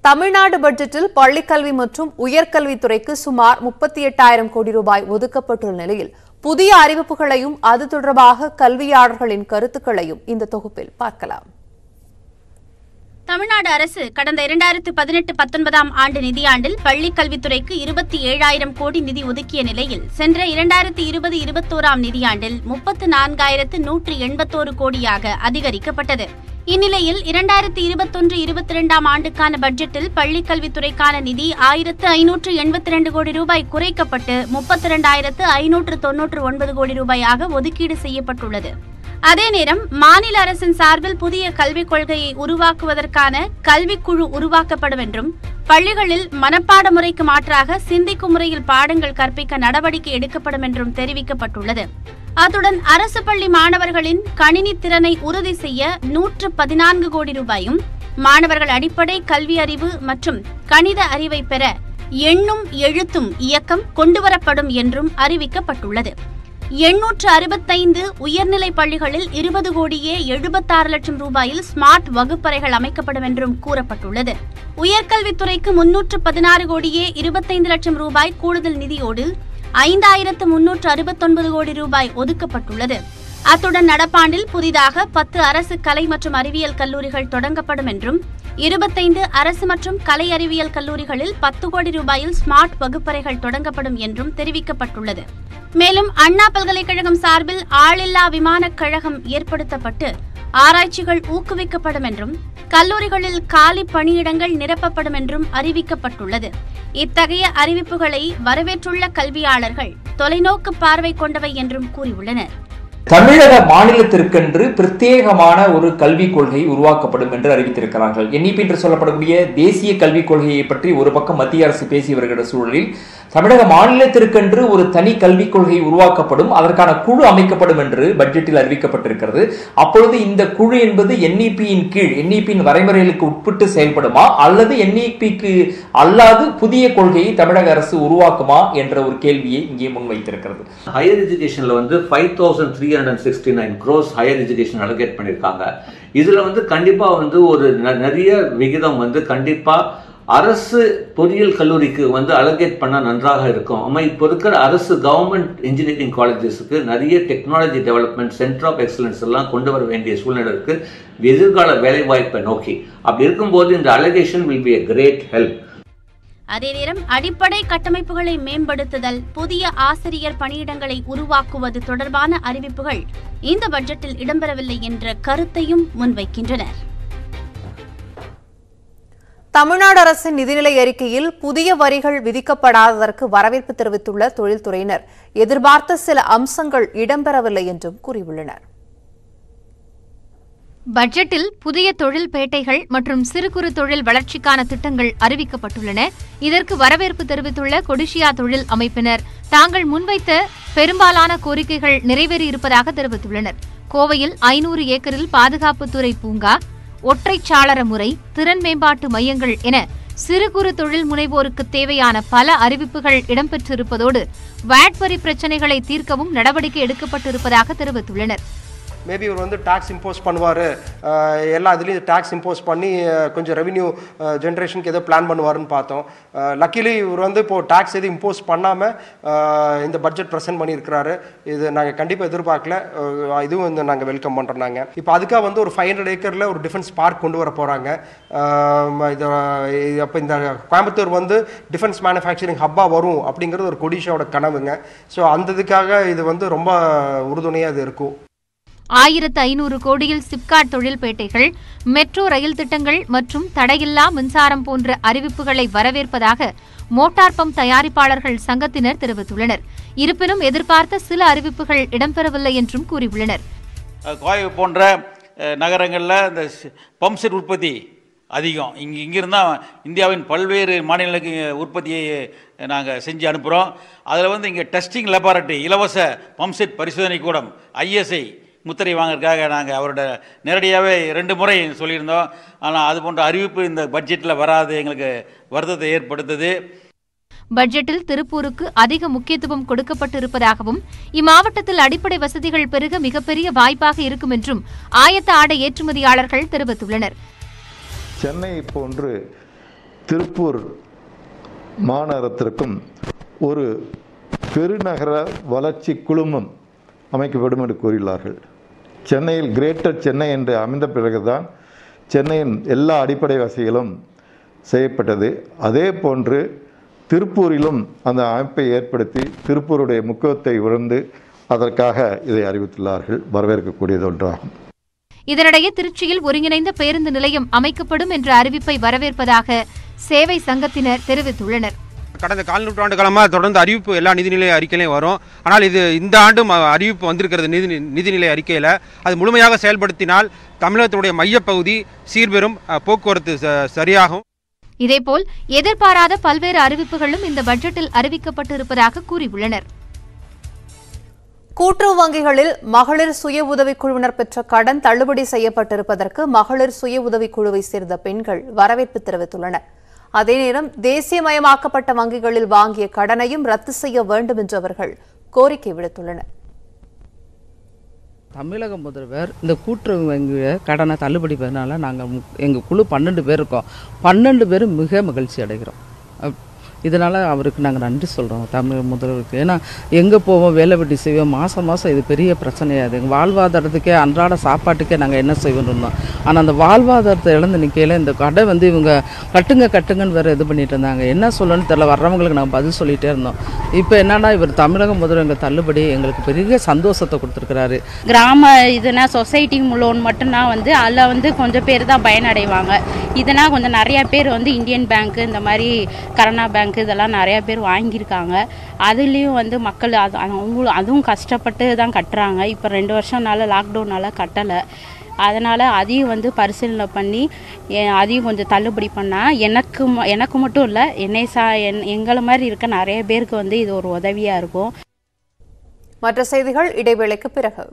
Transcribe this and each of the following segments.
தமிழ்நாடு பட்ஜெட்டில் பள்ளிக்கல்வி மற்றும் உயர்கல்வித்துறைக்கு சுமார் முப்பத்தி எட்டாயிரம் கோடி ரூபாய் ஒதுக்கப்பட்டுள்ள நிலையில் புதிய அறிவிப்புகளையும் அது தொடர்பாக கல்வியாளர்களின் கருத்துக்களையும் இந்த தொகுப்பில் பார்க்கலாம் தமிழ்நாடு அரசு கடந்த இரண்டாயிரத்து பதினெட்டு பத்தொன்பதாம் ஆண்டு நிதியாண்டில் பள்ளிக் கல்வித்துறைக்கு இருபத்தி ஏழாயிரம் கோடி நிதி ஒதுக்கிய நிலையில் சென்ற இரண்டாயிரத்து இருபது இருபத்தோராம் நிதியாண்டில் முப்பத்து நான்காயிரத்து நூற்று எண்பத்தோரு கோடியாக அதிகரிக்கப்பட்டது இந்நிலையில் இரண்டாயிரத்து இருபத்தொன்று இருபத்தி இரண்டாம் ஆண்டுக்கான பட்ஜெட்டில் பள்ளிக் கல்வித்துறைக்கான நிதி ஆயிரத்து ஐநூற்று எண்பத்தி இரண்டு கோடி ரூபாய் குறைக்கப்பட்டு முப்பத்தி இரண்டாயிரத்து ஐநூற்று தொன்னூற்று ஒன்பது கோடி ரூபாயாக ஒதுக்கீடு செய்யப்பட்டுள்ளது அதே நேரம் மாநில அரசின் சார்பில் புதிய கல்விக் கொள்கையை உருவாக்குவதற்கான கல்விக்குழு உருவாக்கப்படும் என்றும் பள்ளிகளில் மனப்பாட முறைக்கு மாற்றாக சிந்திக்கும் முறையில் பாடங்கள் கற்பிக்க நடவடிக்கை எடுக்கப்படும் என்றும் தெரிவிக்கப்பட்டுள்ளது அத்துடன் அரசு பள்ளி மாணவர்களின் கணினி திறனை உறுதி செய்ய நூற்று பதினான்கு கோடி ரூபாயும் மாணவர்கள் அடிப்படை கல்வி அறிவு மற்றும் கணித அறிவை பெற எண்ணும் எழுத்தும் இயக்கம் கொண்டுவரப்படும் என்றும் அறிவிக்கப்பட்டுள்ளது எண்ணூற்று அறுபத்தைந்து உயர்நிலை பள்ளிகளில் இருபது கோடியே எழுபத்தாறு லட்சம் ரூபாயில் ஸ்மார்ட் வகுப்பறைகள் அமைக்கப்படும் என்றும் கூறப்பட்டுள்ளது உயர்கல்வித்துறைக்கு முன்னூற்று பதினாறு கோடியே இருபத்தைந்து லட்சம் ரூபாய் கூடுதல் நிதியோடு ஐந்தாயிரத்து முன்னூற்று அறுபத்தொன்பது கோடி ரூபாய் ஒதுக்கப்பட்டுள்ளது அத்துடன் நடப்பாண்டில் புதிதாக பத்து அரசு கலை மற்றும் அறிவியல் கல்லூரிகள் தொடங்கப்படும் என்றும் இருபத்தைந்து அரசு மற்றும் கலை அறிவியல் கல்லூரிகளில் பத்து கோடி ரூபாயில் ஸ்மார்ட் வகுப்பறைகள் தொடங்கப்படும் என்றும் தெரிவிக்கப்பட்டுள்ளது மேலும் அண்ணா பல்கலைக்கழகம் சார்பில் ஆளில்லா விமானக் கழகம் ஏற்படுத்தப்பட்டு ஆராய்ச்சிகள் ஊக்குவிக்கப்படும் என்றும் கல்லூரிகளில் காலி பணியிடங்கள் நிரப்பப்படும் என்றும் அறிவிக்கப்பட்டுள்ளது இத்தகைய அறிவிப்புகளை வரவேற்றுள்ள கல்வியாளர்கள் தொலைநோக்கு பார்வை கொண்டவை என்றும் கூறியுள்ளனர் தமிழக மாநிலத்திற்கென்று பிரத்யேகமான ஒரு கல்விக் கொள்கை உருவாக்கப்படும் என்று அறிவித்திருக்கிறார்கள் என்இபி என்று சொல்லப்படக்கூடிய தேசிய கல்விக் கொள்கையை பற்றி ஒரு பக்கம் மத்திய அரசு பேசி வருகிற சூழலில் தமிழக மாநிலத்திற்கென்று ஒரு தனி கல்விக் கொள்கை உருவாக்கப்படும் அதற்கான குழு அமைக்கப்படும் என்று பட்ஜெட்டில் அறிவிக்கப்பட்டிருக்கிறது அப்பொழுது இந்த குழு என்பது என்இபியின் கீழ் என்இபியின் வரைமுறைகளுக்கு உட்பட்டு செயல்படுமா அல்லது என்இபிக்கு அல்லாது புதிய கொள்கையை தமிழக அரசு உருவாக்குமா என்ற ஒரு கேள்வியை இங்கே முன்வைத்திருக்கிறது ஹையர் எஜுகேஷனில் வந்து five thousand three hundred sixty nine crores higher education allocate பண்ணியிருக்காங்க இதில் வந்து கண்டிப்பாக வந்து ஒரு ந- நிறைய விகிதம் வந்து கண்டிப்பாக அரசு பொறியியல் கல்லூரிக்கு வந்து அலோகேட் பண்ண நன்றாக இருக்கும் ஆனால் இப்போ இருக்கிற அரசு கவர்மெண்ட் இன்ஜினியரிங் காலேஜஸுக்கு நிறைய technology development centre of excellence எல்லாம் கொண்டு வர வேண்டிய சூழ்நிலை இருக்கு எதிர்கால வேலைவாய்ப்பை நோக்கி அப்படி இருக்கும்போது இந்த allocation will be a great help அதே நேரம் அடிப்படை கட்டமைப்புகளை மேம்படுத்துதல் புதிய ஆசிரியர் பணியிடங்களை உருவாக்குவது தொடர்பான அறிவிப்புகள் இந்த பட்ஜெட்டில் இடம்பெறவில்லை என்ற கருத்தையும் முன்வைக்கின்றனர் தமிழ்நாடு அரசின் நிதிநிலை அறிக்கையில் புதிய வரிகள் விதிக்கப்படாததற்கு வரவேற்பு தெரிவித்துள்ள தொழில்துறையினர் எதிர்பார்த்த சில அம்சங்கள் இடம்பெறவில்லை என்றும் கூறியுள்ளனர் பட்ஜெட்டில் புதிய தொழில் பேட்டைகள் மற்றும் சிறு குறு தொழில் வளர்ச்சிக்கான திட்டங்கள் அறிவிக்கப்பட்டுள்ளன இதற்கு வரவேற்பு தெரிவித்துள்ள கொடிஷியா தொழில் அமைப்பினர் தாங்கள் முன்வைத்த பெரும்பாலான கோரிக்கைகள் நிறைவேறியிருப்பதாக தெரிவித்துள்ளனர் கோவையில் ஐநூறு ஏக்கரில் பாதுகாப்புத்துறை பூங்கா ஒற்றைச் சாளர முறை திறன் மேம்பாட்டு மையங்கள் என சிறு குறு தொழில் முனைவோருக்கு தேவையான பல அறிவிப்புகள் இடம்பெற்றிருப்பதோடு வாட் வரி பிரச்சினைகளை தீர்க்கவும் நடவடிக்கை எடுக்கப்பட்டிருப்பதாக தெரிவித்துள்ளனர் மேபி இவர் வந்து டேக்ஸ் இம்போஸ் பண்ணுவார் எல்லா இதுலேயும் டேக்ஸ் இம்போஸ் பண்ணி அஹ், கொஞ்சம் ரெவென்யூ ஜென்ரேஷனுக்கு ஏதோ பிளான் பண்ணுவாருன்னு பார்த்தோம் லக்கிலி இவர் வந்து இப்போது டேக்ஸ் எதுவும் இம்போஸ் பண்ணாமல் இந்த பட்ஜெட் ப்ரெசென்ட் பண்ணியிருக்கிறாரு இது நாங்கள் கண்டிப்பாக எதிர்பார்க்கல அஹ், இதுவும் வந்து நாங்கள் வெல்கம் பண்ணுறோம் நாங்கள் இப்போ அதுக்காக வந்து ஒரு ஃபைவ் ஹண்ட்ரட் ஏக்கரில் ஒரு டிஃபென்ஸ் பார்க் கொண்டு வர போகிறாங்க இது அப்போ இந்த கோயம்புத்தூர் வந்து டிஃபென்ஸ் மேனுஃபேக்சரிங் ஹப்பாக வரும் அப்படிங்கிறது ஒரு கொடிஷாவோட கனவுங்க ஸோ அந்த இதுக்காக இது வந்து ரொம்ப உறுதுணையாக இது இருக்கும் ஆயிரத்து ஐநூறு கோடியில் சிப்காட் தொழில்பேட்டைகள் மெட்ரோ ரயில் திட்டங்கள் மற்றும் தடையில்லா மின்சாரம் போன்ற அறிவிப்புகளை வரவேற்பதாக மோட்டார் பம்ப் தயாரிப்பாளர்கள் சங்கத்தினர் தெரிவித்துள்ளனர் இருப்பினும் எதிர்பார்த்த சில அறிவிப்புகள் இடம்பெறவில்லை என்றும் கூறியுள்ளனர் அஹ் கோவை போன்ற அஹ், நகரங்களில் இந்த பம்ப் செட் உற்பத்தி அதிகம் இங்கே இங்கிருந்து தான் இந்தியாவின் பல்வேறு மாநிலங்களுக்கு உற்பத்தியை நாங்கள் செஞ்சு அனுப்புகிறோம் அதில் வந்து இங்கே டெஸ்டிங் லெபார்ட்டரி இலவச பம்ப் செட் பரிசோதனை கூடம் ஐஎஸ்ஐ முத்திரை வாங்குறதுக்காக நாங்கள் அவரோட நேரடியாகவே ரெண்டு முறை சொல்லியிருந்தோம் ஆனால் அது போன்ற அறிவிப்பு இந்த பட்ஜெட்டில் வராது எங்களுக்கு வருத்தத்தை ஏற்படுத்துது பட்ஜெட்டில் திருப்பூருக்கு அதிக முக்கியத்துவம் கொடுக்கப்பட்டிருப்பதாகவும் இம்மாவட்டத்தில் அடிப்படை வசதிகள் பெருக மிகப்பெரிய வாய்ப்பாக இருக்கும் என்றும் ஆயத்த ஆடை ஏற்றுமதியாளர்கள் தெரிவித்துள்ளனர் சென்னை போன்று திருப்பூர் மாநகரத்திற்கும் ஒரு பெருநகர வளர்ச்சி குழுமம் அமைக்கப்படும் என்று கூறியுள்ளார்கள் சென்னையில் கிரேட்டர் சென்னை என்று அமைந்த பிறகுதான் சென்னையின் எல்லா அடிப்படை வசதிகளும் செய்யப்பட்டது அதே போன்று திருப்பூரிலும் அந்த அமைப்பை ஏற்படுத்தி திருப்பூருடைய முக்கியத்தை உணர்ந்து அதற்காக இதை அறிவித்துள்ளார்கள் வரவேற்கக்கூடியது ஒன்றாகும் இதனிடையே திருச்சியில் ஒருங்கிணைந்த பேருந்து நிலையம் அமைக்கப்படும் என்ற அறிவிப்பை வரவேற்பதாக சேவை சங்கத்தினர் தெரிவித்துள்ளனர் கடந்த கால் நூற்றாண்டு காலமாக தொடர்ந்து அறிவிப்பு எல்லா நிதிநிலை அறிக்கையிலையும் வரும் ஆனால் இது இந்த ஆண்டும் அ- அறிவிப்பு வந்திருக்கிறது நிதி நிதிநிலை அறிக்கையில் அது முழுமையாக செயல்படுத்தினால் தமிழகத்தினுடைய மையப்பகுதி சீர்பெறும் அ, போக்குவரத்து ச- சரியாகும் இதேபோல் எதிர்பாராத பல்வேறு அறிவிப்புகளும் இந்த பட்ஜெட்டில் அறிவிக்கப்பட்டிருப்பதாக கூறியுள்ளனர் கூட்டுறவு வங்கிகளில் மகளிர் சுய உதவிக் குழுவினர் பெற்ற கடன் தள்ளுபடி செய்யப்பட்டிருப்பதற்கு மகளிர் சுய உதவிக் குழுவை சேர்ந்த பெண்கள் வரவேற்பு தெரிவித்துள்ளனர் அதே நேரம் தேசியமயமாக்கப்பட்ட வங்கிகளில் வாங்கிய கடனையும் ரத்து செய்ய வேண்டும் என்று அவர்கள் கோரிக்கை விடுத்துள்ளனர் தமிழக முதல்வர் இந்த கூட்டுறவு வங்கிய கடனை தள்ளுபடி பண்ணனால நாங்கள் எங்கள் குழு பன்னெண்டு பேர் இருக்கோம் பன்னெண்டு பேரும் மிக மகிழ்ச்சி அடைகிறோம் அப்- இதனால் அவருக்கு நாங்கள் நன்றி சொல்கிறோம் தமிழக முதல்வருக்கு ஏன்னா எங்கே போவோம் வேலை வெட்டி செய்வோம் மாதம் மாதம் இது பெரிய பிரச்சனையாது எங்கள் வாழ்வாதாரத்துக்கே அன்றாட சாப்பாட்டுக்கே நாங்கள் என்ன செய்வோம்னு இருந்தோம் ஆனால் அந்த வாழ்வாதாரத்தை இழந்து நிற்கையில் இந்த கடை வந்து இவங்க கட்டுங்க கட்டுங்கன்னு வேறு இது பண்ணிட்டு இருந்தாங்க என்ன சொல்லணும்னு தெரியல வர்றவங்களுக்கு நாங்கள் பதில் சொல்லிகிட்டே இருந்தோம் இப்போ என்னன்னா இவர் தமிழக முதல்வர் எங்கள் தள்ளுபடி எங்களுக்கு பெரிய சந்தோஷத்தை கொடுத்துருக்கிறாரு கிராம இதுனா சொசைட்டி லோன் மட்டும்தான் வந்து அதில் வந்து கொஞ்சம் பேர் தான் பயனடைவாங்க இதனால் கொஞ்சம் நிறைய பேர் வந்து இந்தியன் பேங்க்கு இந்த மாதிரி கருணா பேங்க் இதெல்லாம் நிறைய பேர் வாங்கியிருக்காங்க அதுலேயும் வந்து மக்கள் அது அவங்களும் அதுவும் கஷ்டப்பட்டு தான் கட்டுறாங்க இப்போ ரெண்டு வருஷம்னால லாக்டவுனால கட்டலை அதனால் அதையும் வந்து பரிசீலனை பண்ணி எ- அதையும் கொஞ்சம் தள்ளுபடி பண்ணால் எனக்கு ம- எனக்கு மட்டும் இல்லை என்னை சா என் எங்களை மாதிரி இருக்க நிறைய பேருக்கு வந்து இது ஒரு உதவியாக இருக்கும் மற்ற செய்திகள் இடைவேளைக்கு பிறகு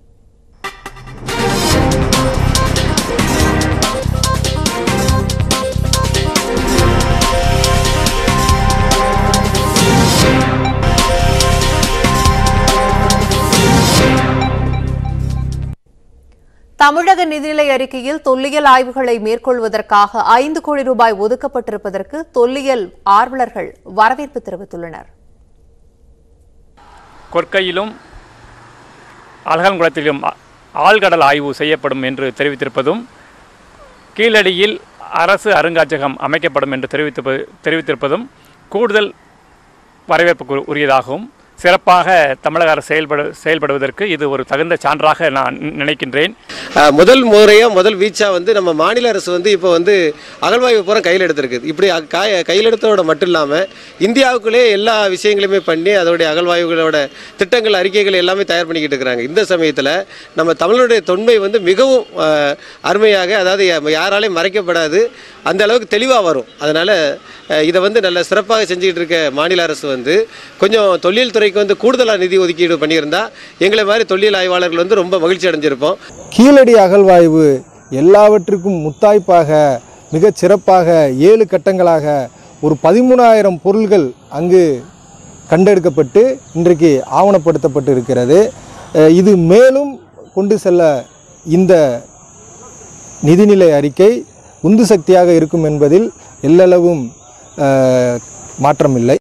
தமிழக நிதிநிலை அறிக்கையில் தொல்லியல் ஆய்வுகளை மேற்கொள்வதற்காக ஐந்து கோடி ரூபாய் ஒதுக்கப்பட்டிருப்பதற்கு தொல்லியல் ஆர்வலர்கள் வரவேற்பு தெரிவித்துள்ளனர் கொற்கையிலும் அலகன்குளத்திலும் ஆ- ஆழ்கடல் ஆய்வு செய்யப்படும் என்று தெரிவித்திருப்பதும் கீழடியில் அரசு அருங்காட்சியகம் அமைக்கப்படும் என்று தெரிவித்திருப்ப தெரிவித்திருப்பதும் கூடுதல் வரவேற்புக்கு உரியதாகவும் சிறப்பாக தமிழக அரசு செயல்படு செயல்படுவதற்கு இது ஒரு தகுந்த சான்றாக நான் நினைக்கின்றேன் அஹ், முதல் முறையாக முதல் வீச்சாக வந்து நம்ம மாநில அரசு வந்து இப்போ வந்து அகழ்வாய்வு பூரா கையில் எடுத்திருக்குது இப்படி அ- காய கையில் எடுத்ததோட மட்டும் இல்லாமல் இந்தியாவுக்குள்ளே எல்லா விஷயங்களையுமே பண்ணி அதோடைய அகழ்வாய்வுகளோட திட்டங்கள் அறிக்கைகள் எல்லாமே தயார் பண்ணிக்கிட்டு இருக்கிறாங்க இந்த சமயத்தில் நம்ம தமிழருடைய தொன்மை வந்து மிகவும் அஹ், அருமையாக அதாவது யா- யாராலையும் மறைக்கப்படாது அந்த அளவுக்கு தெளிவாக வரும் அதனால் இதை வந்து நல்ல சிறப்பாக செஞ்சுக்கிட்டு இருக்க மாநில அரசு வந்து கொஞ்சம் தொழில் துறைக்கு வந்து கூடுதலாக நிதி ஒதுக்கீடு பண்ணியிருந்தா எங்களை மாதிரி தொழில் ஆய்வாளர்கள் வந்து ரொம்ப மகிழ்ச்சி அடைஞ்சிருப்போம் கீழடி அகழ்வாய்வு எல்லாவற்றுக்கும் முத்தாய்ப்பாக மிகச் சிறப்பாக ஏழு கட்டங்களாக ஒரு பதிமூணாயிரம் பொருள்கள் அங்கு கண்டெடுக்கப்பட்டு இன்றைக்கு ஆவணப்படுத்தப்பட்டு இருக்கிறது அஹ் இது மேலும் கொண்டு செல்ல இந்த நிதிநிலை அறிக்கை உந்து சக்தியாக இருக்கும் என்பதில் எல்லளவும் அஹ், மாற்றமில்லை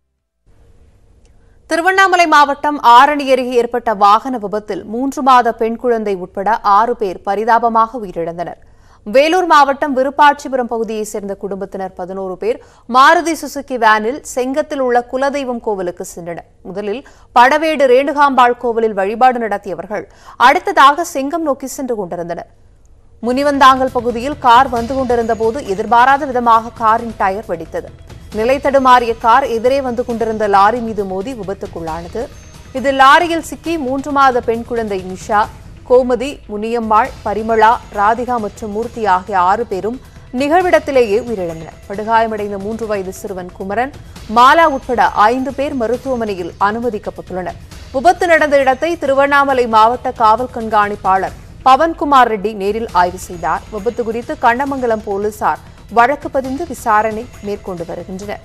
திருவண்ணாமலை மாவட்டம் ஆரணி அருகே ஏற்பட்ட வாகன விபத்தில் மூன்று மாத பெண் குழந்தை உட்பட ஆறு பேர் பரிதாபமாக உயிரிழந்தனர் வேலூர் மாவட்டம் விருப்பாட்சிபுரம் பகுதியைச் சேர்ந்த குடும்பத்தினர் பதினோரு பேர் மாருதி சுசுகி வேனில் செங்கத்தில் உள்ள குலதெய்வம் கோவிலுக்கு சென்றனர் முதலில் படவேடு ரேணுகாம்பாள் கோவிலில் வழிபாடு நடத்தியவர்கள் அடுத்ததாக செங்கம் நோக்கி சென்று கொண்டிருந்தனர் முனிவந்தாங்கல் பகுதியில் கார் வந்து கொண்டிருந்த போது எதிர்பாராத விதமாக காரின் டயர் வெடித்தது நிலை தடுமாறிய கார் எதிரே வந்து கொண்டிருந்த லாரி மீது மோதி விபத்துக்குள்ளானது இதில் லாரியில் சிக்கி மூன்று மாத பெண் குழந்தை நிஷா கோமதி முனியம்மாள் பரிமளா ராதிகா மற்றும் மூர்த்தி ஆகிய ஆறு பேரும் நிகழ்விடத்திலேயே உயிரிழந்தனர் படுகாயமடைந்த மூன்று வயது சிறுவன் குமரன் மாலா உட்பட ஐந்து பேர் மருத்துவமனையில் அனுமதிக்கப்பட்டுள்ளனர் விபத்து நடந்த இடத்தை திருவண்ணாமலை மாவட்ட காவல் கண்காணிப்பாளர் பவன்குமார் ரெட்டி நேரில் ஆய்வு செய்தார் விபத்து குறித்து கண்ணமங்கலம் போலீசார் வழக்கு பதிந்து விசாரணை மேற்கொண்டு வருகின்றனர்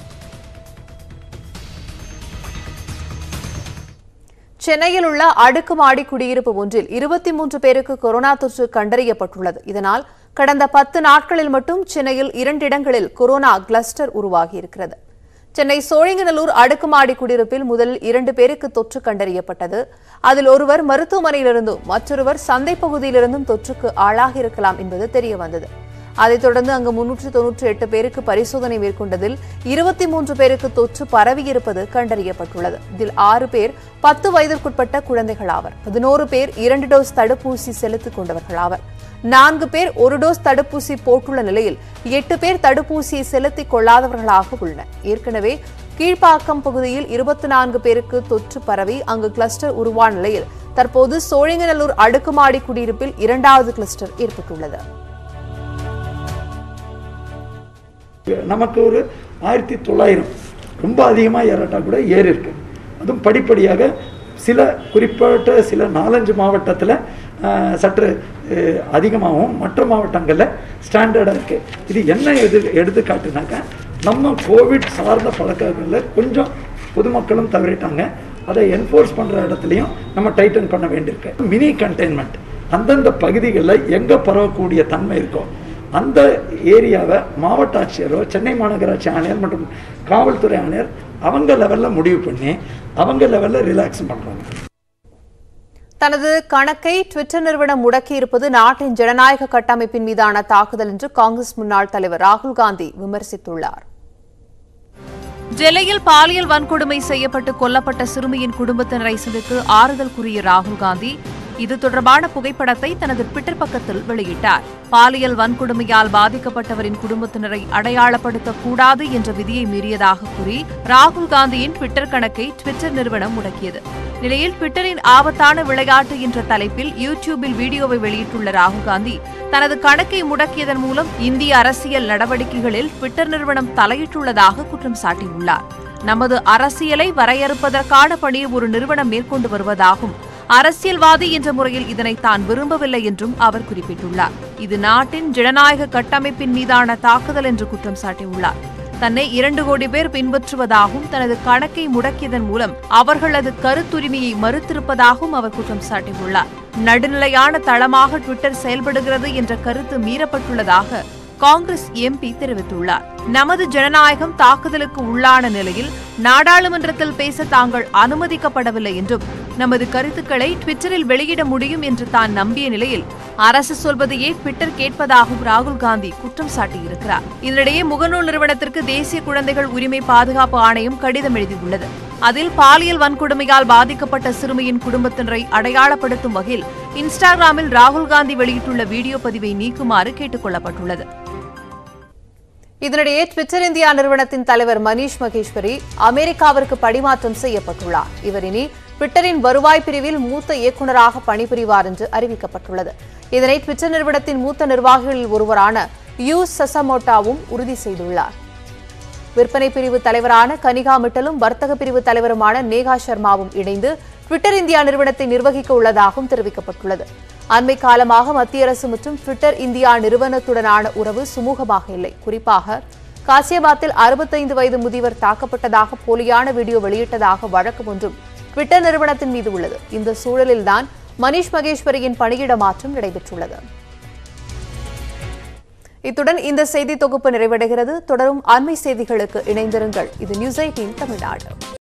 சென்னையில் உள்ள அடுக்குமாடி குடியிருப்பு ஒன்றில் இருபத்தி மூன்று பேருக்கு கொரோனா தொற்று கண்டறியப்பட்டுள்ளது இதனால் கடந்த பத்து நாட்களில் மட்டும் சென்னையில் இரண்டு இடங்களில் கொரோனா கிளஸ்டர் உருவாகியிருக்கிறது சென்னை சோழிங்கநல்லூர் அடுக்குமாடி குடியிருப்பில் முதலில் இரண்டு பேருக்கு தொற்று கண்டறியப்பட்டது அதில் ஒருவர் மருத்துவமனையிலிருந்தும் மற்றொருவர் சந்தை பகுதியிலிருந்தும் தொற்றுக்கு ஆளாகியிருக்கலாம் என்பது தெரிய வந்தது அதைத் தொடர்ந்து அங்கு முன்னூற்று தொன்னூற்றி எட்டு பேருக்கு பரிசோதனை மேற்கொண்டதில் இருபத்தி மூன்று பேருக்கு தொற்று பரவியிருப்பது கண்டறியப்பட்டுள்ளது இதில் ஆறு பேர் பத்து வயதிற்குட்பட்ட குழந்தைகள் ஆவர் பதினோரு பேர் இரண்டு டோஸ் தடுப்பூசி செலுத்திக் கொண்டவர்கள் ஆவர் நான்கு பேர் ஒரு டோஸ் தடுப்பூசி போட்டுள்ள நிலையில் எட்டு பேர் தடுப்பூசியை செலுத்திக் கொள்ளாதவர்களாக உள்ளனர் ஏற்கனவே கீழ்ப்பாக்கம் பகுதியில் இருபத்தி நான்கு பேருக்கு தொற்று பரவி அங்கு கிளஸ்டர் உருவான நிலையில் தற்போது சோழிங்கநல்லூர் அடுக்குமாடி குடியிருப்பில் இரண்டாவது கிளஸ்டர் ஏற்பட்டுள்ளது நமக்கு ஒரு ஆயிரத்தி தொள்ளாயிரம் ரொம்ப அதிகமாக ஏறாட்டா கூட ஏறி இருக்கு அதுவும் படிப்படியாக சில குறிப்பிட்ட சில நாலஞ்சு மாவட்டத்தில் சற்று அஹ், அதிகமாகவும் மற்ற மாவட்டங்களில் ஸ்டாண்டர்டாக இருக்குது இது என்ன எது எடுத்துக்காட்டுனாக்கா நம்ம கோவிட் சார்ந்த பழக்கங்களில் கொஞ்சம் பொதுமக்களும் தவறிட்டாங்க அதை என்ஃபோர்ஸ் பண்ணுற இடத்துலையும் நம்ம டைட்டன் பண்ண வேண்டியிருக்கு மினி கண்டெய்ன்மெண்ட் அந்தந்த பகுதிகளில் எங்கே பரவக்கூடிய தன்மை இருக்கோ அந்த ஏரியாவை மாவட்ட ஆட்சியரோ சென்னை மாநகராட்சி ஆணையர் மற்றும் காவல்துறை ஆணையர் அவங்க லெவலில் முடிவு பண்ணி அவங்க லெவலில் ரிலாக்ஸ் பண்ணுறாங்க தனது கணக்கை ட்விட்டர் நிறுவனம் முடக்கியிருப்பது நாட்டின் ஜனநாயக கட்டமைப்பின் மீதான தாக்குதல் என்று காங்கிரஸ் முன்னாள் தலைவர் ராகுல் காந்தி விமர்சித்துள்ளார் டெல்லியில் பாலியல் வன்கொடுமை செய்யப்பட்டு கொல்லப்பட்ட சிறுமியின் குடும்பத்தினரை சந்தித்து ஆறுதல் கூறிய ராகுல் காந்தி இது தொடர்பான புகைப்படத்தை தனது ட்விட்டர் பக்கத்தில் வெளியிட்டார் பாலியல் வன்கொடுமையால் பாதிக்கப்பட்டவரின் குடும்பத்தினரை அடையாளப்படுத்தக் கூடாது என்ற விதியை மீறியதாக கூறி ராகுல் காந்தியின் ட்விட்டர் கணக்கை ட்விட்டர் நிறுவனம் முடக்கியது நிலையில் ட்விட்டரின் ஆபத்தான விளையாட்டு என்ற தலைப்பில் யூடியூபில் வீடியோவை வெளியிட்டுள்ள ராகுல் காந்தி தனது கணக்கை முடக்கியதன் மூலம் இந்திய அரசியல் நடவடிக்கைகளில் ட்விட்டர் நிறுவனம் தலையிட்டுள்ளதாக குற்றம் சாட்டியுள்ளார் நமது அரசியலை வரையறுப்பதற்கான பணியை ஒரு நிறுவனம் மேற்கொண்டு வருவதாகும் அரசியல்வாதி என்ற முறையில் இதனை தான் விரும்பவில்லை என்றும் அவர் குறிப்பிட்டுள்ளார் இது நாட்டின் ஜனநாயக கட்டமைப்பின் மீதான தாக்குதல் என்று குற்றம் சாட்டியுள்ளார் தன்னை இரண்டு கோடி பேர் பின்பற்றுவதாகவும் தனது கணக்கை முடக்கியதன் மூலம் அவர்களது கருத்துரிமையை மறுத்திருப்பதாகவும் அவர் குற்றம் சாட்டியுள்ளார் நடுநிலையான தளமாக ட்விட்டர் செயல்படுகிறது என்ற கருத்து மீறப்பட்டுள்ளதாக காங்கிரஸ் எம்பி தெரிவித்துள்ளார் நமது ஜனநாயகம் தாக்குதலுக்கு உள்ளான நிலையில் நாடாளுமன்றத்தில் பேச தாங்கள் அனுமதிக்கப்படவில்லை என்றும் நமது கருத்துக்களை ட்விட்டரில் வெளியிட முடியும் என்று தான் நம்பிய நிலையில் அரசு சொல்வதையே ட்விட்டர் கேட்பதாகவும் ராகுல் காந்தி குற்றம் சாட்டியிருக்கிறார் இதனிடையே முகநூல் நிறுவனத்திற்கு தேசிய குழந்தைகள் உரிமை பாதுகாப்பு ஆணையம் கடிதம் எழுதியுள்ளது அதில் பாலியல் வன்கொடுமையால் பாதிக்கப்பட்ட சிறுமியின் குடும்பத்தினரை அடையாளப்படுத்தும் வகையில் இன்ஸ்டாகிராமில் ராகுல் காந்தி வெளியிட்டுள்ள வீடியோ பதிவை நீக்குமாறு கேட்டுக் கொள்ளப்பட்டுள்ளது இதனிடையே ட்விட்டர் இந்தியா நிறுவனத்தின் தலைவர் மணீஷ் மகேஸ்வரி அமெரிக்காவிற்கு பணிமாற்றம் செய்யப்பட்டுள்ளார் இவர் இனி ட்விட்டரின் வருவாய் பிரிவில் மூத்த இயக்குநராக பணிபுரிவார் என்று அறிவிக்கப்பட்டுள்ளது இதனை ட்விட்டர் நிறுவனத்தின் மூத்த நிர்வாகிகளில் ஒருவரான யூ சசமோட்டாவும் உறுதி செய்துள்ளார் விற்பனை பிரிவு தலைவரான கனிகா மிட்டலும் வர்த்தக பிரிவு தலைவருமான நேகா சர்மாவும் இணைந்து ட்விட்டர் இந்தியா நிறுவனத்தை நிர்வகிக்க உள்ளதாகவும் தெரிவிக்கப்பட்டுள்ளது அண்மை காலமாக மத்திய அரசு மற்றும் ட்விட்டர் இந்தியா நிறுவனத்துடனான உறவு சுமூகமாக இல்லை குறிப்பாக காசியாபாத்தில் அறுபத்தைந்து வயது முதியவர் தாக்கப்பட்டதாக போலியான வீடியோ வெளியிட்டதாக வழக்கு ஒன்றும் ட்விட்டர் நிறுவனத்தின் மீது உள்ளது இந்த சூழலில்தான் மணீஷ் மகேஸ்வரியின் பணியிட மாற்றம் நடைபெற்றுள்ளது இத்துடன் இந்த செய்தி தொகுப்பு நிறைவடைகிறது தொடரும் அண்மை செய்திகளுக்கு இணைந்திருங்கள் இது நியூஸ் எயிட்டீன் தமிழ்நாடு